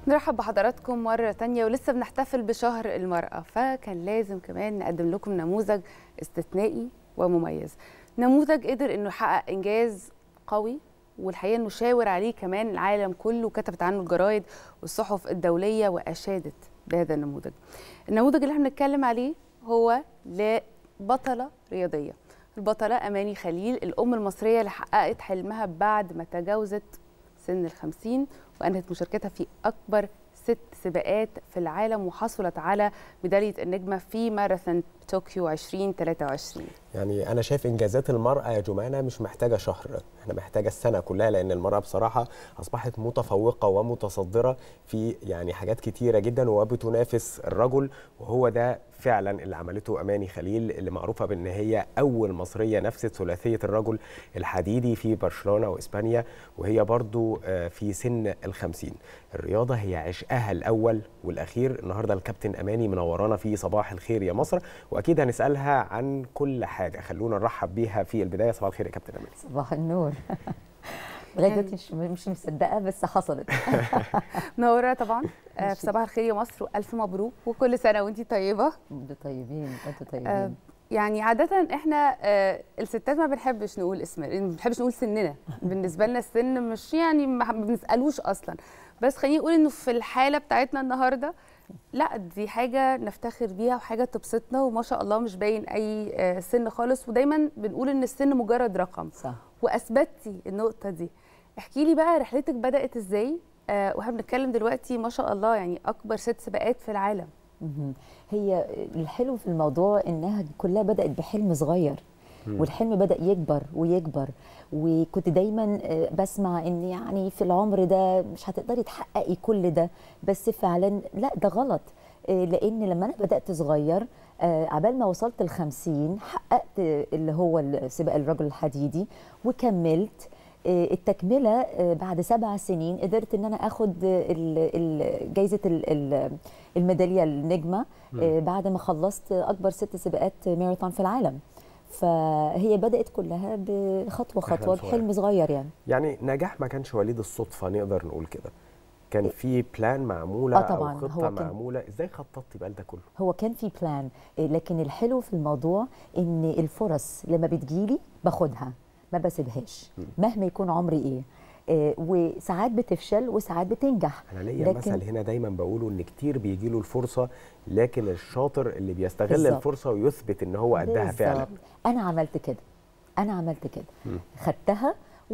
نرحب بحضراتكم مرة تانية ولسه بنحتفل بشهر المرأة فكان لازم كمان نقدم لكم نموذج استثنائي ومميز نموذج قدر انه يحقق انجاز قوي والحقيقة انه شاور عليه كمان العالم كله وكتبت عنه الجرايد والصحف الدولية واشادت بهذا النموذج النموذج اللي احنا بنتكلم عليه هو لبطلة رياضية البطلة أماني خليل الأم المصرية اللي حققت حلمها بعد ما تجاوزت سن الخمسين وأنهت مشاركتها في أكبر ست سباقات في العالم وحصلت على ميدالية النجمة في ماراثون طوكيو 2023 يعني انا شايف انجازات المراه يا جمانه مش محتاجه شهر احنا محتاجه السنه كلها لان المراه بصراحه اصبحت متفوقه ومتصدره في يعني حاجات كتيره جدا وبتنافس الرجل وهو ده فعلا اللي عملته اماني خليل اللي معروفه بان هي اول مصريه نفست ثلاثيه الرجل الحديدي في برشلونه واسبانيا وهي برضو في سن الخمسين الرياضه هي عشقها الاول والاخير النهارده الكابتن اماني منورانا في صباح الخير يا مصر واكيد هنسالها عن كل حاجه خلونا نرحب بيها في البدايه صباح الخير يا كابتن اماني صباح النور لغايه دلوقتي مش مش مصدقه بس حصلت منوره طبعا في صباح الخير يا مصر والف مبروك وكل سنه وانت طيبه انتوا طيبين انتوا طيبين آه يعني عادة احنا آه الستات ما بنحبش نقول اسمنا ما بنحبش نقول سننا بالنسبة لنا السن مش يعني ما بنسألوش أصلا بس خليني أقول إنه في الحالة بتاعتنا النهاردة لا دي حاجة نفتخر بيها وحاجة تبسطنا وما شاء الله مش باين أي آه سن خالص ودايما بنقول إن السن مجرد رقم صح وأثبتي النقطة دي احكي لي بقى رحلتك بدأت إزاي آه واحنا بنتكلم دلوقتي ما شاء الله يعني أكبر ست سباقات في العالم هي الحلو في الموضوع انها كلها بدات بحلم صغير والحلم بدا يكبر ويكبر وكنت دايما بسمع ان يعني في العمر ده مش هتقدري تحققي كل ده بس فعلا لا ده غلط لان لما انا بدات صغير عبال ما وصلت ال 50 حققت اللي هو سباق الرجل الحديدي وكملت التكمله بعد سبع سنين قدرت ان انا اخد جائزه الميداليه النجمه بعد ما خلصت اكبر ست سباقات ماراثون في العالم فهي بدات كلها بخطوه خطوه بحلم صغير يعني يعني نجاح ما كانش وليد الصدفه نقدر نقول كده كان في بلان معموله آه طبعا او خطه هو معموله ازاي خططتي بقى ده كله هو كان في بلان لكن الحلو في الموضوع ان الفرص لما بتجيلي باخدها ما بسيبهاش مهما يكون عمري ايه آه وساعات بتفشل وساعات بتنجح انا ليا لكن مثل هنا دايما بقوله ان كتير بيجي له الفرصه لكن الشاطر اللي بيستغل بالزبط. الفرصه ويثبت ان هو قدها فعلا انا عملت كده انا عملت كده م. خدتها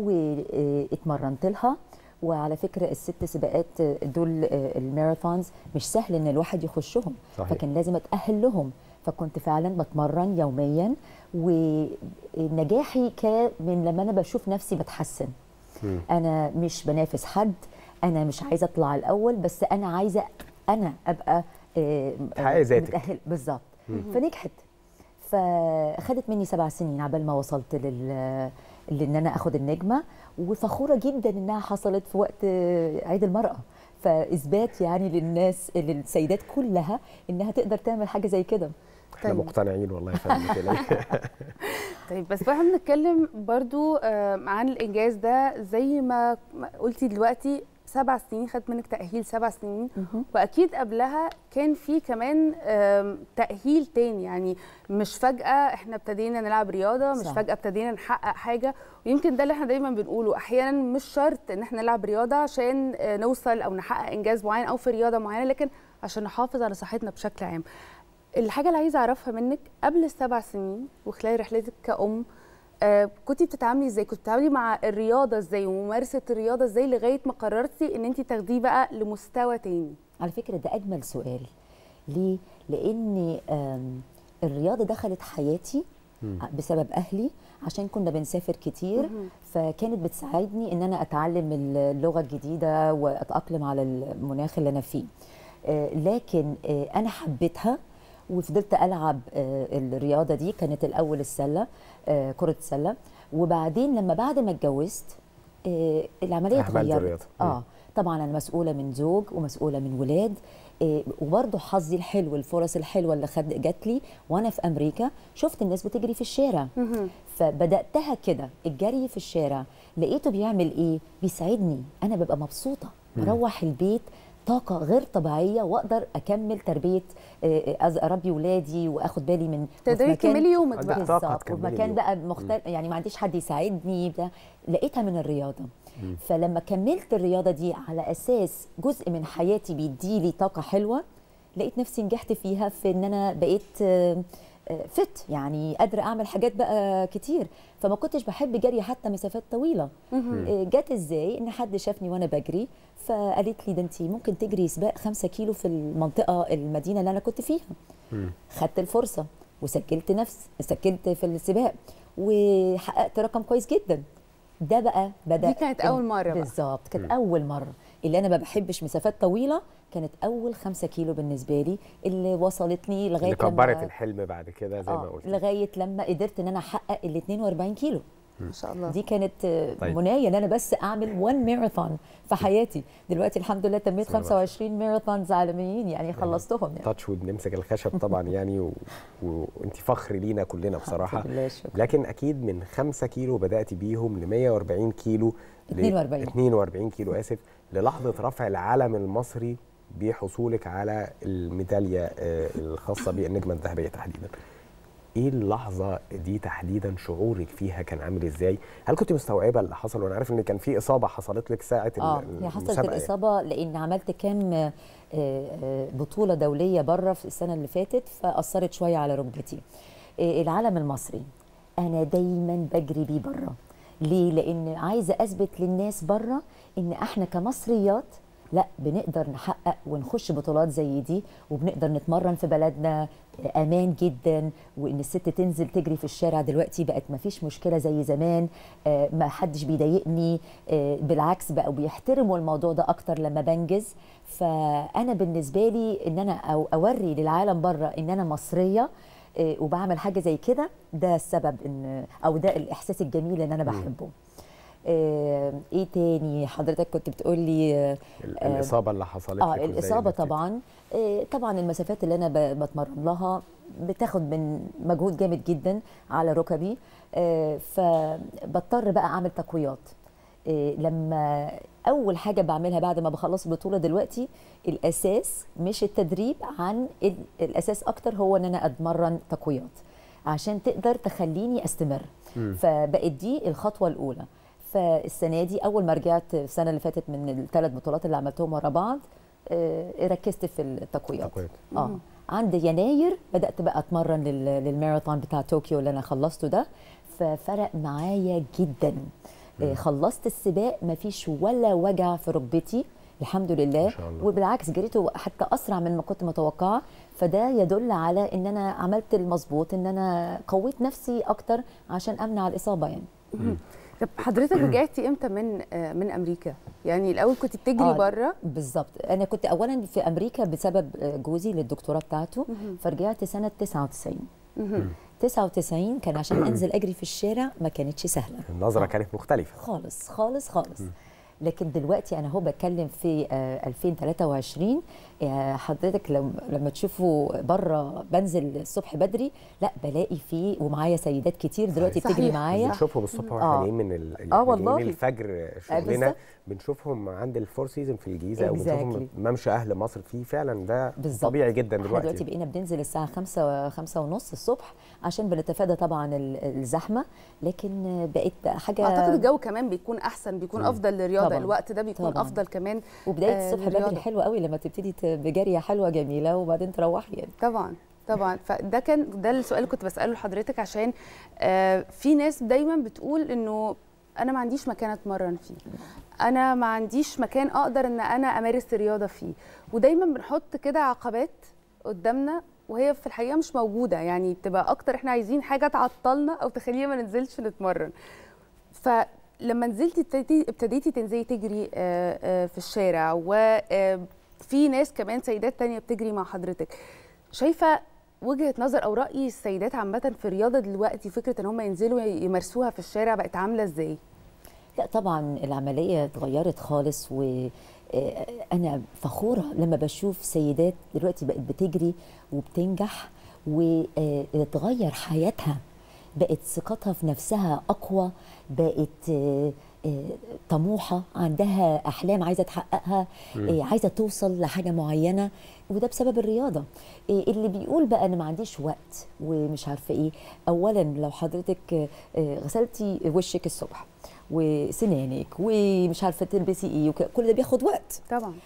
واتمرنت لها وعلى فكره الست سباقات دول الماراثونز مش سهل ان الواحد يخشهم صحيح. فكان لازم اتاهل لهم فكنت فعلا بتمرن يوميا ونجاحي كان من لما انا بشوف نفسي بتحسن م. انا مش بنافس حد انا مش عايزه اطلع الاول بس انا عايزه انا ابقى تحققي ذاتك بالظبط فنجحت فخدت مني سبع سنين عبال ما وصلت لل لان انا اخد النجمه وفخوره جدا انها حصلت في وقت عيد المراه فاثبات يعني للناس للسيدات كلها انها تقدر تعمل حاجه زي كده احنا طيب. مقتنعين والله يا فندم طيب بس احنا بنتكلم برضو عن الانجاز ده زي ما قلتي دلوقتي سبع سنين خدت منك تأهيل سبع سنين وأكيد قبلها كان في كمان تأهيل تاني يعني مش فجأة احنا ابتدينا نلعب رياضة مش صح. فجأة ابتدينا نحقق حاجة ويمكن ده اللي احنا دايما بنقوله أحيانا مش شرط إن احنا نلعب رياضة عشان نوصل أو نحقق إنجاز معين أو في رياضة معينة لكن عشان نحافظ على صحتنا بشكل عام الحاجة اللي عايزة أعرفها منك قبل السبع سنين وخلال رحلتك كأم آه كنت بتتعاملي ازاي كنت بتتعاملي مع الرياضه ازاي وممارسه الرياضه ازاي لغايه ما قررتي ان انت تاخديه بقى لمستوى تاني على فكره ده اجمل سؤال ليه لان الرياضه دخلت حياتي بسبب اهلي عشان كنا بنسافر كتير فكانت بتساعدني ان انا اتعلم اللغه الجديده واتاقلم على المناخ اللي انا فيه آه لكن آه انا حبيتها وفضلت العب الرياضه دي كانت الاول السله كره السله وبعدين لما بعد ما اتجوزت العمليه اتغيرت اه طبعا انا مسؤوله من زوج ومسؤوله من ولاد وبرضه حظي الحلو الفرص الحلوه اللي خد جات لي وانا في امريكا شفت الناس بتجري في الشارع فبداتها كده الجري في الشارع لقيته بيعمل ايه بيساعدني انا ببقى مبسوطه بروح البيت طاقه غير طبيعيه واقدر اكمل تربيه آه، آه، اربي ولادي واخد بالي من وفي تقدري مكان- تكملي يومك عندك بقى طاقة بالظبط تكملي وفي مكان اليوم. بقى مختلف يعني ما عنديش حد يساعدني بتاع لقيتها من الرياضه فلما كملت الرياضه دي على اساس جزء من حياتي بيديلي طاقه حلوه لقيت نفسي نجحت فيها في ان انا بقيت آه، آه، فت يعني قادره اعمل حاجات بقى كتير فما كنتش بحب جري حتى مسافات طويله آه، جت ازاي ان حد شافني وانا بجري فقالت لي ده انت ممكن تجري سباق خمسة كيلو في المنطقه المدينه اللي انا كنت فيها خدت الفرصه وسجلت نفس سجلت في السباق وحققت رقم كويس جدا ده بقى بدا دي كانت أول مرة بقى. بالظبط كانت اول مره اللي انا ما بحبش مسافات طويله كانت اول خمسة كيلو بالنسبه لي اللي وصلتني لغايه اللي كبرت لما الحلم بعد كده زي ما آه قلت لغايه لما قدرت ان انا احقق ال 42 كيلو ما شاء الله دي كانت آه، طيب. منايه ان انا بس اعمل 1 ماراثون في حياتي دلوقتي الحمد لله تميت بسم الله ما شاء 25 ماراثونز عالميين يعني خلصتهم يعني تاتش وود نمسك الخشب طبعا يعني و... و... وانت فخر لينا كلنا بصراحه الحمد لله شكرا لكن اكيد من 5 كيلو بدات بيهم ل 140 كيلو ل 42. 42 كيلو اسف للحظه رفع العلم المصري بحصولك على الميداليه آه، الخاصه بالنجمه الذهبيه تحديدا ايه اللحظه دي تحديدا شعورك فيها كان عامل ازاي هل كنت مستوعبه اللي حصل وانا عارف ان كان في اصابه حصلت لك ساعه اه ال- هي حصلت المسابقة يعني. الاصابه لان عملت كام آه، آه، بطوله دوليه بره في السنه اللي فاتت فاثرت شويه على ركبتي آه، العلم المصري انا دايما بجري بيه بره ليه لان عايزه اثبت للناس بره ان احنا كمصريات لا بنقدر نحقق ونخش بطولات زي دي وبنقدر نتمرن في بلدنا امان جدا وان الست تنزل تجري في الشارع دلوقتي بقت ما فيش مشكله زي زمان آه، ما حدش بيضايقني آه، بالعكس بقوا بيحترموا الموضوع ده اكتر لما بنجز فانا بالنسبه لي ان انا أو اوري للعالم بره ان انا مصريه آه، وبعمل حاجه زي كده ده السبب ان او ده الاحساس الجميل اللي انا بحبه آه، ايه تاني حضرتك كنت بتقول لي آه، ال- آه، الاصابه اللي حصلت اه لك وإزاي الاصابه قدرتي؟ طبعا آه، طبعا المسافات اللي انا ب- بتمرن لها بتاخد من مجهود جامد جدا على ركبي آه، فبضطر بقى اعمل تقويات آه، لما اول حاجه بعملها بعد ما بخلص البطوله دلوقتي الاساس مش التدريب عن ال- الاساس اكتر هو ان انا اتمرن تقويات عشان تقدر تخليني استمر فبقت دي الخطوه الاولى فالسنه دي اول ما رجعت السنه اللي فاتت من الثلاث بطولات اللي عملتهم ورا بعض آه، ركزت في التقويات تقويات. اه عند يناير بدات بقى اتمرن لل- للماراثون بتاع طوكيو اللي انا خلصته ده ففرق معايا جدا آه، خلصت السباق مفيش ولا وجع في ركبتي الحمد لله ما شاء الله. وبالعكس جريته حتى اسرع من ما كنت متوقعه فده يدل على ان انا عملت المظبوط ان انا قويت نفسي اكتر عشان امنع الاصابه يعني طب حضرتك رجعتي امتى من آه، من امريكا يعني الاول كنت بتجري آه، بره بالظبط انا كنت اولا في امريكا بسبب جوزي للدكتوراه بتاعته فرجعت سنه 99 99 كان عشان انزل اجري في الشارع ما كانتش سهله النظره كانت مختلفه خالص خالص خالص لكن دلوقتي انا هو بتكلم في آه، 2023 آه، حضرتك لما لما تشوفوا بره بنزل الصبح بدري لا بلاقي فيه ومعايا سيدات كتير دلوقتي صحيح. بتجري معايا بنشوفهم الصبح واحنا آه. جايين من ال... آه إحنا والله. جايين الفجر شغلنا بالظبط. بنشوفهم عند الفور سيزون في الجيزه او بنشوفهم Exactly. ممشى اهل مصر فيه فعلا ده بالظبط. طبيعي جدا احنا دلوقتي دلوقتي بقينا بننزل الساعة خمسة خمسة ونص الصبح عشان بنتفادى طبعا ال- الزحمة لكن بقت حاجة اعتقد الجو كمان بيكون احسن بيكون افضل للرياضه طبعاً. الوقت ده بيكون طبعاً. افضل كمان وبداية آه، الصبح بدري للرياضة. حلوة قوي لما تبتدي ت- بجرية حلوة جميلة وبعدين تروحي يعني طبعا طبعا فده كان ده السؤال اللي كنت بساله لحضرتك عشان آه في ناس دايما بتقول انه انا ما عنديش مكان اتمرن فيه انا ما عنديش مكان اقدر ان انا امارس الرياضه فيه ودايما بنحط كده عقبات قدامنا وهي في الحقيقه مش موجوده يعني بتبقى اكتر احنا عايزين حاجه تعطلنا او تخلينا ما ننزلش نتمرن فلما نزلتي ابتديتي, ابتديتي تنزلي تجري آه، آه، في الشارع وفي ناس كمان سيدات تانية بتجري مع حضرتك شايفه وجهه نظر او راي السيدات عامه في الرياضه دلوقتي فكره ان هم ينزلوا يمارسوها في الشارع بقت عامله ازاي لا طبعا العملية اتغيرت خالص و آه، أنا فخورة لما بشوف سيدات دلوقتي بقت بتجري وبتنجح وتغير حياتها بقت ثقتها في نفسها أقوى بقت آه، آه، طموحه عندها احلام عايزه تحققها آه، عايزه توصل لحاجه معينه وده بسبب الرياضه آه، اللي بيقول بقى انا ما عنديش وقت ومش عارفه ايه اولا لو حضرتك آه، آه، غسلتي وشك الصبح وسنانك ومش عارفه تلبسي ايه وك- كل ده بياخد وقت طبعا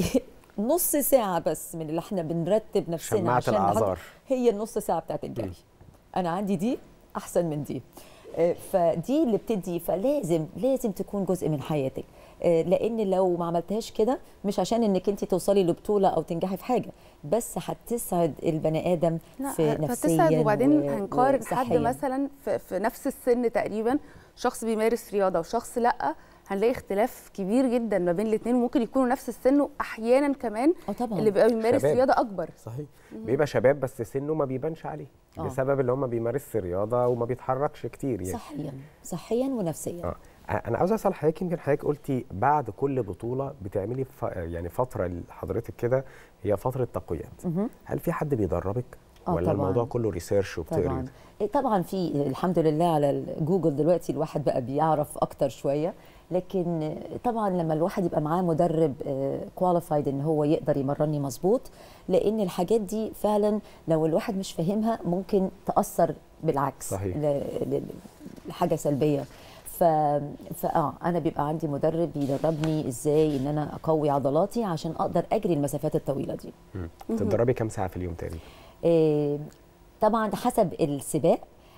نص ساعة بس من اللي احنا بنرتب نفسنا شماعة عشان الأعذار. نحط- هي النص ساعة بتاعت الجري أنا عندي دي أحسن من دي آه، فدي اللي بتدي فلازم لازم تكون جزء من حياتك آه، لان لو ما عملتهاش كده مش عشان انك انت توصلي لبطوله او تنجحي في حاجه بس هتسعد البني ادم في نفسيا فتسعد وبعدين و- هنقارن حد وصحياً. مثلا في, في نفس السن تقريبا شخص بيمارس رياضه وشخص لا هنلاقي اختلاف كبير جدا ما بين الاثنين وممكن يكونوا نفس السن واحيانا كمان اه طبعا اللي بيبقى بيمارس شباب. رياضه اكبر صحيح بيبقى شباب بس سنه ما بيبانش عليه آه. بسبب اللي هم بيمارس رياضه وما بيتحركش كتير يعني صحيا صحيا ونفسيا اه انا عاوز اسال حضرتك يمكن حضرتك قلتي بعد كل بطوله بتعملي ف... يعني فتره لحضرتك كده هي فتره تقويات مهم. هل في حد بيدربك آه ولا طبعاً. الموضوع كله ريسيرش وبتقري طبعا إيه طبعا في الحمد لله على جوجل دلوقتي الواحد بقى بيعرف اكتر شويه لكن طبعا لما الواحد يبقى معاه مدرب كواليفايد ان هو يقدر يمرني مظبوط لان الحاجات دي فعلا لو الواحد مش فاهمها ممكن تاثر بالعكس صحيح. ل- ل- لحاجه سلبيه ف... فاه انا بيبقى عندي مدرب بيدربني ازاي ان انا اقوي عضلاتي عشان اقدر اجري المسافات الطويله دي مم. بتتدربي كام ساعه في اليوم تقريبا آه، طبعا ده حسب السباق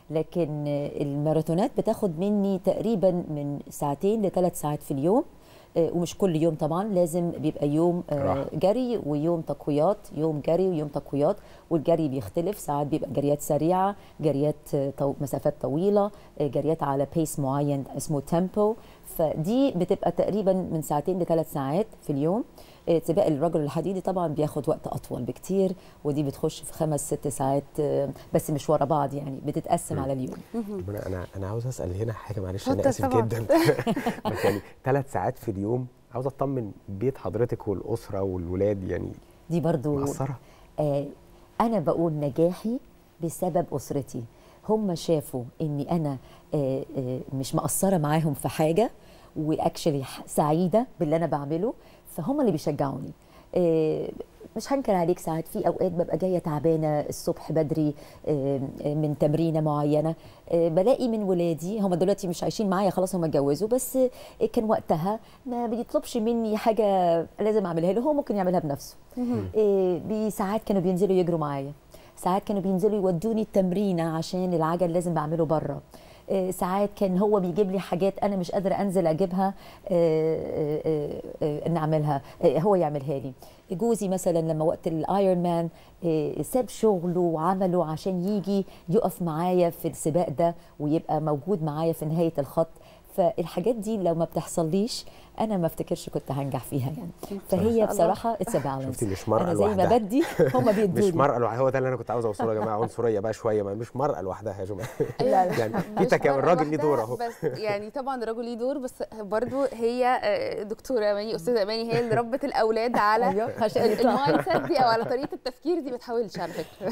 لكن آه، الماراثونات بتاخد مني تقريبا من ساعتين لثلاث ساعات في اليوم آه، ومش كل يوم طبعا لازم بيبقى يوم آه، راحة. جري ويوم تقويات يوم جري ويوم تقويات والجري بيختلف ساعات بيبقى جريات سريعه جريات آه، طو مسافات طويله آه، جريات على بيس معين اسمه تيمبو فدي بتبقى تقريبا من ساعتين لثلاث ساعات في اليوم آه، سباق الرجل الحديدي طبعا بياخد وقت اطول بكتير ودي بتخش في خمس ست ساعات آه، بس مش ورا بعض يعني بتتقسم على اليوم طب انا انا انا عاوز اسال هنا حاجه معلش اتفضل انا اسف طبعاً. جدا بس يعني ثلاث ساعات في اليوم عاوز اطمن بيت حضرتك والاسره والولاد يعني دي برضو مقصره آه انا بقول نجاحي بسبب اسرتي هم شافوا اني انا آه آه مش مقصره معاهم في حاجه واكشلي سعيده باللي انا بعمله فهم اللي بيشجعوني آه مش هنكر عليك ساعات في اوقات ببقى جايه تعبانه الصبح بدري آه، آه، من تمرينه معينه آه، بلاقي من ولادي هم دلوقتي مش عايشين معايا خلاص هم اتجوزوا بس آه، كان وقتها ما بيطلبش مني حاجه لازم اعملها له هو ممكن يعملها بنفسه آه، بي- ساعات كانوا بينزلوا يجروا معايا ساعات كانوا بينزلوا يودوني التمرين عشان العجل لازم بعمله بره آه، ساعات كان هو بيجيب لي حاجات انا مش قادره انزل اجيبها آه، آه، آه، ان اعملها آه، هو يعملها لي جوزي مثلا لما وقت الايرون مان آه، ساب شغله وعمله عشان يجي يقف معايا في السباق ده ويبقى موجود معايا في نهايه الخط فالحاجات دي لو ما بتحصليش انا ما افتكرش كنت هنجح فيها يعني شاء فهي الله. بصراحه اتس بالانس شفتي مش مرأة انا زي ما لوحدها. بدي هم بيدوا مش مرأة لوحدها هو ده اللي انا كنت عاوز اوصله يا جماعه عنصريه بقى شويه ما مش مرأة لوحدها يا جماعه لا، لا. يعني في مش تكامل مرة الراجل ليه دور واحدة، اهو بس يعني طبعا الراجل ليه دور بس برضو هي آه، دكتوره اماني استاذه اماني هي اللي ربت الاولاد على أيوة، عشان ال- يطلعوا. المايند سيت دي او على طريقه التفكير دي ما تحاولش على فكره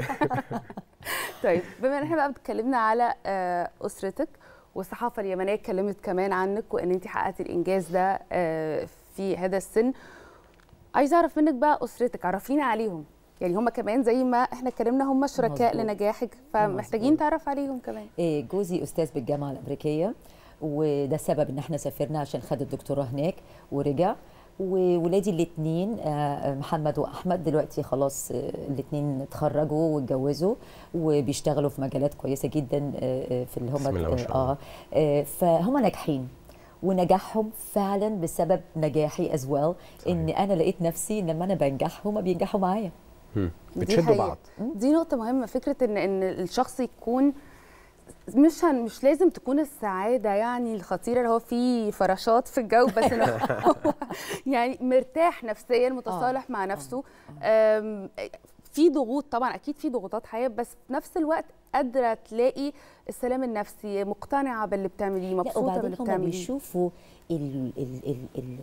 طيب بما ان احنا بقى اتكلمنا على آه، اسرتك والصحافه اليمنيه اتكلمت كمان عنك وان انت حققتي الانجاز ده آه، في هذا السن عايزه اعرف منك بقى اسرتك عرفينا عليهم يعني هم كمان زي ما احنا اتكلمنا هم شركاء مظبوط. لنجاحك فمحتاجين مظبوط. تعرف عليهم كمان إيه، جوزي استاذ بالجامعه الامريكيه وده السبب ان احنا سافرنا عشان خد الدكتوراه هناك ورجع وولادي الاثنين محمد واحمد دلوقتي خلاص الاثنين اتخرجوا واتجوزوا وبيشتغلوا في مجالات كويسه جدا آه، آه، في اللي هم بسم الله ما شاء الله. اه آه، فهم ناجحين ونجاحهم فعلا بسبب نجاحي از ويل ان انا لقيت نفسي لما انا بنجح هم بينجحوا معايا مم. دي بتشدوا حقيقة. بعض دي نقطة مهمة فكرة ان ان الشخص يكون مش هن مش لازم تكون السعادة يعني الخطيرة اللي هو في فراشات في الجو بس إن هو يعني مرتاح نفسيا متصالح مع نفسه أم، في ضغوط طبعا اكيد في ضغوطات حياة بس في نفس الوقت قادرة تلاقي السلام النفسي مقتنعة باللي بتعمليه لا مبسوطة وبعدين باللي هم بتعمليه بيشوفوا ال ال ال ال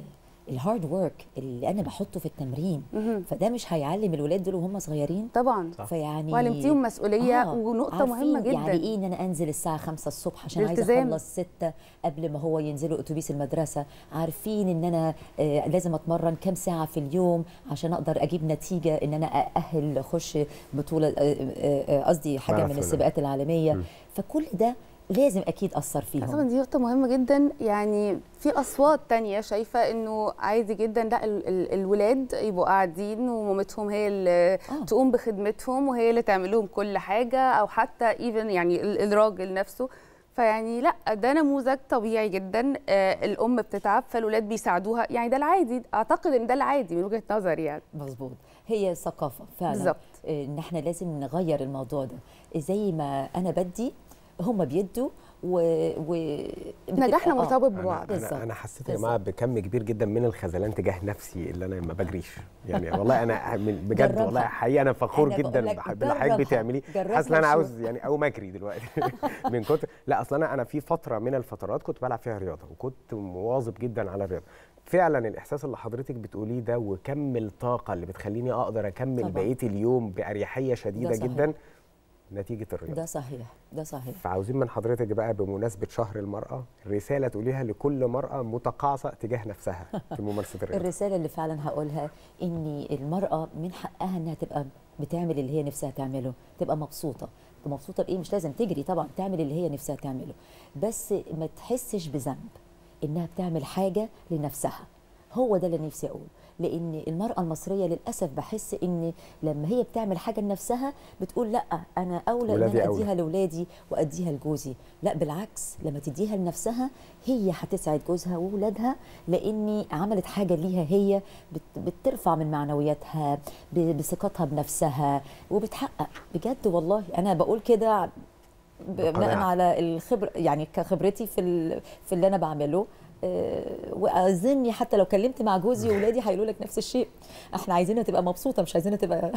الهارد ورك اللي انا بحطه في التمرين مهم. فده مش هيعلم الولاد دول وهم صغيرين طبعا صح. فيعني وعلمتيهم مسؤوليه آه، ونقطه عارفين مهمه جدا يعني ايه ان انا انزل الساعه 5 الصبح عشان عايزه الالتزام. اخلص 6 قبل ما هو ينزلوا اتوبيس المدرسه عارفين ان انا آه لازم اتمرن كام ساعه في اليوم عشان اقدر اجيب نتيجه ان انا ااهل اخش بطوله آه، آه، آه، قصدي حاجه من ماراثون. السباقات العالميه فكل ده لازم اكيد اثر طبعا فيهم دي نقطة مهمة جدا يعني في أصوات تانية شايفة إنه عادي جدا لا ال ال الولاد يبقوا قاعدين ومامتهم هي اللي آه. تقوم بخدمتهم وهي اللي تعمل لهم كل حاجة أو حتى ايفن يعني ال- الراجل نفسه فيعني لا ده نموذج طبيعي جدا آه الأم بتتعب فالولاد بيساعدوها يعني ده العادي أعتقد إن ده العادي من وجهة نظري يعني مظبوط هي ثقافه فعلا بالظبط. آه، ان احنا لازم نغير الموضوع ده زي ما انا بدي هم بيدوا و, و... نجاحنا آه، مرتبط انا ببعض بالظبط. انا انا حسيت يا بالظبط. جماعه بكم كبير جدا من الخذلان تجاه نفسي اللي انا ما بجريش يعني والله انا من- بجد جربها. والله حقيقي انا فخور أنا بقول جدا لك بح- باللي حضرتك جربها. بتعمليه جربها حاسس ان انا وشوف. عاوز يعني اقوم اجري دلوقتي من كتر لا اصل انا انا في فتره من الفترات كنت بلعب فيها رياضه وكنت مواظب جدا على الرياضه فعلا الاحساس اللي حضرتك بتقوليه ده وكم الطاقه اللي بتخليني اقدر اكمل طبعاً. بقيه اليوم باريحيه شديده صحيح. جدا نتيجه الرياضه ده صحيح ده صحيح فعاوزين من حضرتك بقى بمناسبة شهر المرأة رسالة تقوليها لكل مرأة متقاعسة تجاه نفسها في ممارسة الرياضة الرسالة اللي فعلا هقولها إن المرأة من حقها إنها تبقى بتعمل اللي هي نفسها تعمله تبقى مبسوطة مبسوطة بإيه مش لازم تجري طبعا تعمل اللي هي نفسها تعمله بس ما تحسش بذنب إنها بتعمل حاجة لنفسها هو ده اللي نفسي أقول لأن المرأة المصرية للأسف بحس إن لما هي بتعمل حاجة لنفسها بتقول لأ أنا أولى إن ولادي أنا أولى. أديها لاولادي واديها لجوزي لا بالعكس لما تديها لنفسها هي هتسعد جوزها واولادها لاني عملت حاجه ليها هي بت- بترفع من معنوياتها ب- بثقتها بنفسها وبتحقق بجد والله انا بقول كده بناء بقناعة. على الخبره يعني كخبرتي في ال- في اللي انا بعمله آه، واظني حتى لو كلمت مع جوزي واولادي هيقولوا لك نفس الشيء احنا عايزينها تبقى مبسوطه مش عايزينها تبقى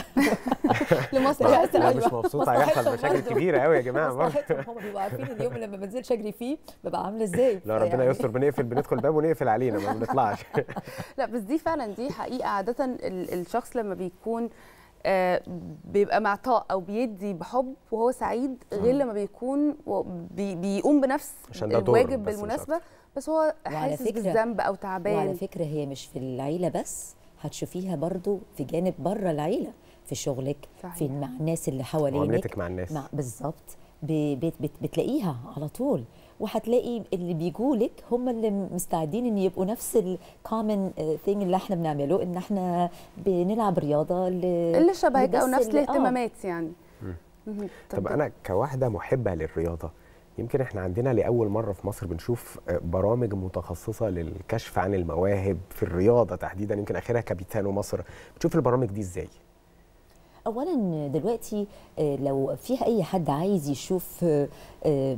لمصلحتنا لو مش مبسوطة هيحصل مصلحتهم مشاكل برضه. كبيرة قوي يا جماعة برضه. مصلحتهم هم بيبقوا عارفين اليوم اللي ما بنزلش اجري فيه ببقى عامله ازاي لا ربنا فيعني- يستر بنقفل بندخل باب ونقفل علينا ما بنطلعش لا بس دي فعلا دي حقيقة عادة ال- الشخص لما بيكون آه، بيبقى معطاء او بيدي بحب وهو سعيد غير لما بيكون و- بي بيقوم بنفس عشان ده دور الواجب بس مش بالمناسبة بس هو وعلى حاسس فكرة- بالذنب او وعلى تعبان فكره هي مش في العيله بس هتشوفيها برضو في جانب بره العيله في شغلك صحيح. في مع الناس اللي حوالينك معاملتك مع الناس مع بالظبط ب- بت بت بتلاقيها على طول وهتلاقي اللي بيجولك هم اللي مستعدين ان يبقوا نفس الكومن ثينج اللي احنا بنعمله ان احنا بنلعب رياضه ل- اللي شبهك او لبس نفس اللي- آه. الاهتمامات يعني مهم. طب انا كواحدة محبة للرياضة يمكن احنا عندنا لاول مره في مصر بنشوف آه، برامج متخصصه للكشف عن المواهب في الرياضه تحديدا يمكن اخرها كابيتانو مصر بتشوف البرامج دي ازاي اولا دلوقتي آه، لو فيها اي حد عايز يشوف آه، آه،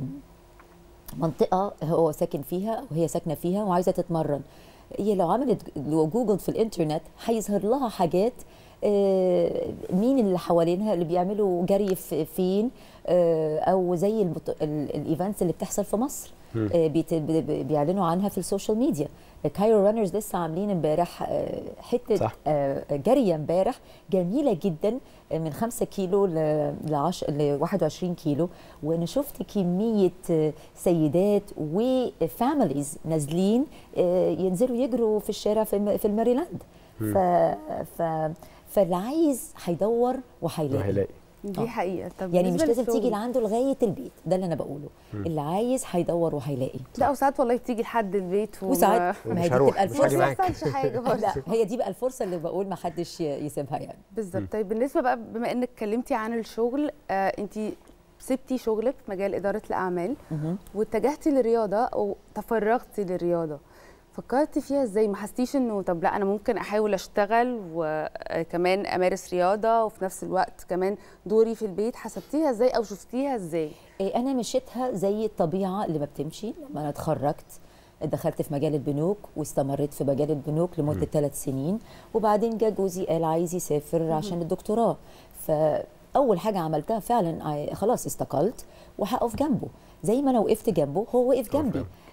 منطقه هو ساكن فيها او هي ساكنه فيها وعايزه تتمرن هي لو عملت لو جوجل في الانترنت هيظهر لها حاجات آه، مين اللي حوالينها اللي بيعملوا جري في- فين آه، او زي البط- ال- الايفنتس اللي بتحصل في مصر آه، بيت- ب- ب- بيعلنوا عنها في السوشيال ميديا كايرو رانرز لسه عاملين امبارح آه، حته صح. آه، جاريه امبارح جميله جدا آه، من 5 كيلو ل ل 10 ل 21 كيلو وانا شفت كميه آه، سيدات وفاميليز نازلين آه، ينزلوا يجروا في الشارع في الم- في الماريلاند ف ف فاللي عايز هيدور وهيلاقي وهيلاقي دي آه. حقيقة طب يعني مش بالنسبة لازم تيجي للشغل، لعنده لغايه البيت ده اللي انا بقوله اللي عايز هيدور وهيلاقي لا وساعات والله بتيجي لحد البيت وما- وساعات ما ومش هي دي هروح، بتبقى مش بس هاجي الفرصه ما معاك. يحصلش حاجة برضه لا هي دي بقى الفرصه اللي بقول ما حدش ي- يسيبها يعني بالظبط طيب بالنسبه بقى بما انك اتكلمتي عن الشغل آه انت سبتي شغلك في مجال اداره الاعمال مهم. واتجهتي للرياضه او تفرغتي للرياضه فكرتي فيها ازاي ما حسيتيش انه طب لا انا ممكن احاول اشتغل وكمان امارس رياضه وفي نفس الوقت كمان دوري في البيت حسبتيها ازاي او شفتيها ازاي إيه، انا مشيتها زي الطبيعه اللي ما بتمشي لما انا اتخرجت دخلت في مجال البنوك واستمريت في مجال البنوك لمده ثلاث سنين وبعدين جه جوزي قال عايز يسافر عشان الدكتوراه فاول حاجه عملتها فعلا عاي- خلاص استقلت وهقف جنبه زي ما انا وقفت جنبه هو وقف جنبي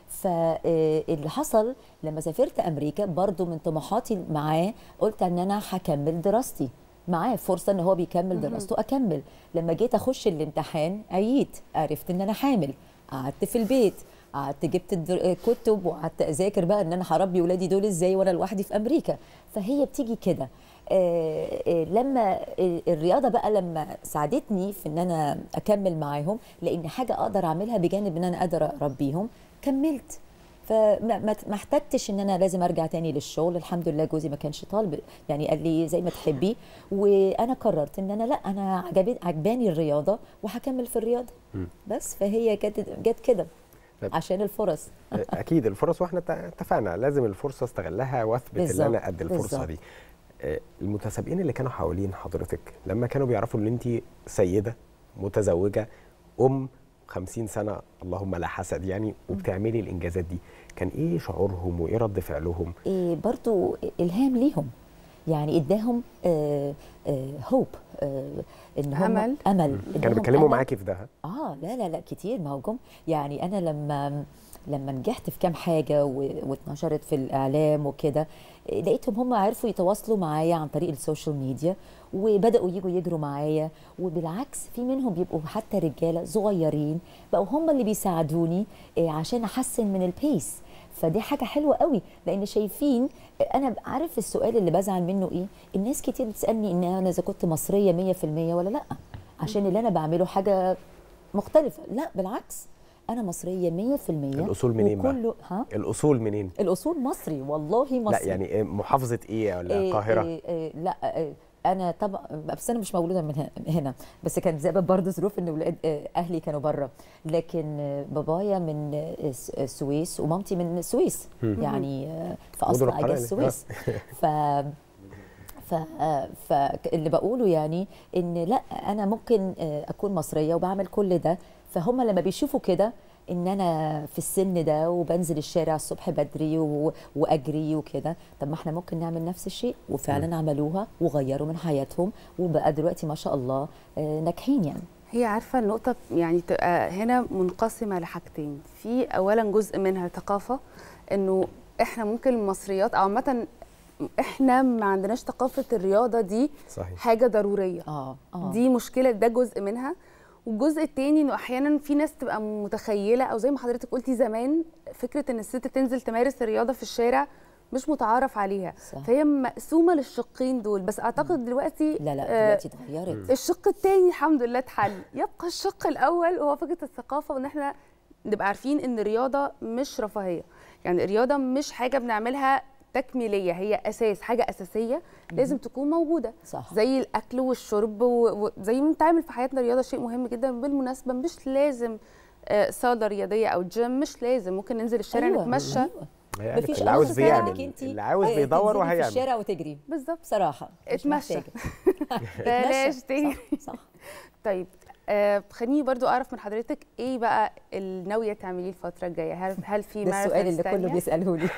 فاللي حصل لما سافرت امريكا برضو من طموحاتي معاه قلت ان انا هكمل دراستي معاه فرصه ان هو بيكمل دراسته اكمل لما جيت اخش الامتحان عييت عرفت ان انا حامل قعدت في البيت قعدت جبت الدر- كتب وقعدت اذاكر بقى ان انا هربي ولادي دول ازاي وانا لوحدي في امريكا فهي بتيجي كده آه، آه، لما آه، الرياضه بقى لما ساعدتني في ان انا اكمل معاهم لان حاجه اقدر اعملها بجانب ان انا قادره اربيهم كملت فما ما ما احتجتش ان انا لازم ارجع تاني للشغل الحمد لله جوزي ما كانش طالب يعني قال لي زي ما تحبي وانا قررت ان انا لا انا عجبت عجباني الرياضه وهكمل في الرياضه بس فهي كانت جت كده طب- عشان الفرص اكيد الفرص واحنا ات- اتفقنا لازم الفرصه استغلها واثبت ان بالظبط، انا قد الفرصه بالظبط. دي آه، المتسابقين اللي كانوا حوالين حضرتك لما كانوا بيعرفوا ان انت سيده متزوجه ام 50 سنه اللهم لا حسد يعني وبتعملي الانجازات دي كان ايه شعورهم وايه رد فعلهم إيه برضو الهام ليهم يعني اداهم هوب ان هم أمل. امل كانوا إداهم بيتكلموا أمل. معاكي في ده اه لا لا لا كتير ما هو جم يعني انا لما لما نجحت في كام حاجه و- واتنشرت في الاعلام وكده إيه، لقيتهم هم عرفوا يتواصلوا معايا عن طريق السوشيال ميديا وبداوا يجوا يجروا معايا وبالعكس في منهم بيبقوا حتى رجاله صغيرين بقوا هم اللي بيساعدوني إيه، عشان احسن من البيس فدي حاجه حلوه قوي لان شايفين انا عارف السؤال اللي بزعل منه ايه الناس كتير بتسالني ان انا اذا كنت مصريه 100% ولا لا عشان اللي انا بعمله حاجه مختلفه لا بالعكس انا مصريه 100% الأصول منين بقى؟ وكله ها الاصول منين الاصول مصري والله مصري لا يعني إيه، محافظه ايه ولا إيه القاهره إيه إيه لا إيه انا طبعا بس انا مش مولوده من ه- هنا بس كان زي برضه ظروف ان ولاد إيه، اهلي كانوا بره لكن آه، بابايا من آه، الس- السويس ومامتي من السويس يعني آه، في مدن اصل القناة اجا دي. السويس ف ف فاللي بقوله يعني ان لا انا ممكن آه، اكون مصريه وبعمل كل ده فهم لما بيشوفوا كده ان انا في السن ده وبنزل الشارع الصبح بدري و... واجري وكده طب ما احنا ممكن نعمل نفس الشيء وفعلا عملوها وغيروا من حياتهم وبقى دلوقتي ما شاء الله آه، ناجحين يعني هي عارفه النقطه يعني تبقى هنا منقسمه لحاجتين في اولا جزء منها ثقافه انه احنا ممكن المصريات او عامه احنا ما عندناش ثقافه الرياضه دي صحيح حاجه ضروريه اه اه دي مشكله ده جزء منها والجزء التاني انه احيانا في ناس تبقى متخيله او زي ما حضرتك قلتي زمان فكره ان الست تنزل تمارس الرياضه في الشارع مش متعارف عليها صح. فهي مقسومه للشقين دول بس اعتقد دلوقتي لا لا آه، دلوقتي اتغيرت الشق التاني الحمد لله اتحل يبقى الشق الاول وهو فكره الثقافه وان احنا نبقى عارفين ان الرياضه مش رفاهيه يعني الرياضه مش حاجه بنعملها تكميليه هي اساس حاجه اساسيه لازم تكون موجوده صح. زي الاكل والشرب و- وزي ما بنتعامل في حياتنا الرياضه شيء مهم جدا بالمناسبه مش لازم آه، صاله رياضيه او جيم مش لازم ممكن ننزل الشارع أيوة، نتمشى أيوة. هي قالت مفيش اللي عاوز أصل فعلاً بيعمل إنتي، اللي عاوز آه، بيدور تنزلي في وهيعمل الشارع وتجري بالظبط بصراحه مش اتمشى. محتاجة. بلاش اتمشى. تجري صح, صح. طيب آه خليني برضو اعرف من حضرتك ايه بقى اللي ناويه تعمليه الفتره الجايه هل هل في ده السؤال marathons اللي كله تانية؟ بيساله لي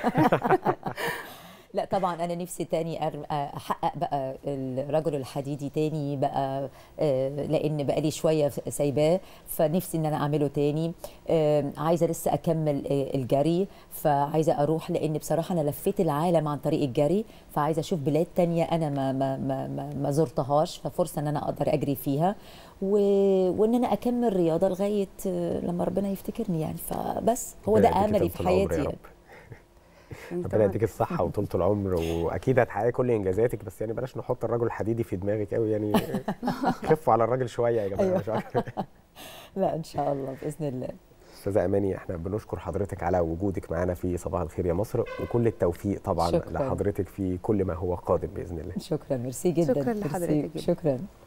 لا طبعا انا نفسي تاني أر- احقق بقى الرجل الحديدي تاني بقى آه، لان بقى لي شويه سايباه فنفسي ان انا اعمله تاني آه، عايزه لسه اكمل آه، الجري فعايزه اروح لان بصراحه انا لفيت العالم عن طريق الجري فعايزه اشوف بلاد تانية انا ما ما ما ما, ما زرتهاش ففرصه ان انا اقدر اجري فيها و... وان انا اكمل رياضه لغايه آه، لما ربنا يفتكرني يعني فبس هو ده ربنا يديكي املي طول في العمر يا حياتي رب. يعني. يعني ربنا طبعاً يديك الصحة وطولة العمر وأكيد هتحققي كل إنجازاتك بس يعني بلاش نحط الرجل الحديدي في دماغك قوي يعني خفوا على الراجل شوية يا جماعة أيوة. مش أكتر. لا ان شاء الله باذن الله أستاذة أماني إحنا بنشكر حضرتك على وجودك معانا في صباح الخير يا مصر وكل التوفيق طبعا شكراً. لحضرتك في كل ما هو قادم بإذن الله شكرا ميرسي جدا شكراً ميرسي. لحضرتك جداً. شكرا